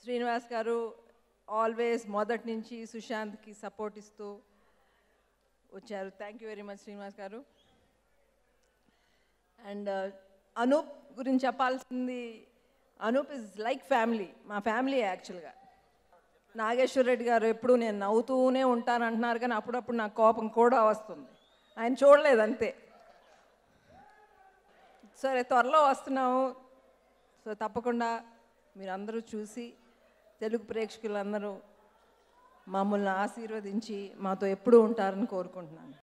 శ్రీనివాస్ గారు ఆల్వేస్ మొదటి నుంచి సుశాంత్కి సపోర్ట్ ఇస్తూ వచ్చారు thank you very much Srinivas garu and Anoop గురించి చెప్పాల్సింది అనూప్ ఇస్ లైక్ ఫ్యామిలీ మా ఫ్యామిలీ యాక్చువల్గా నాగేశ్వర రెడ్డి గారు ఎప్పుడు నేను నవ్వుతూనే ఉంటాను అంటున్నారు కానీ అప్పుడప్పుడు నాకు కోపం కూడా వస్తుంది ఆయన చూడలేదు అంతే సరే త్వరలో వస్తున్నాము సో తప్పకుండా మీరందరూ చూసి తెలుగు ప్రేక్షకులందరూ మమ్మల్ని ఆశీర్వదించి మాతో ఎప్పుడూ ఉంటారని కోరుకుంటున్నాను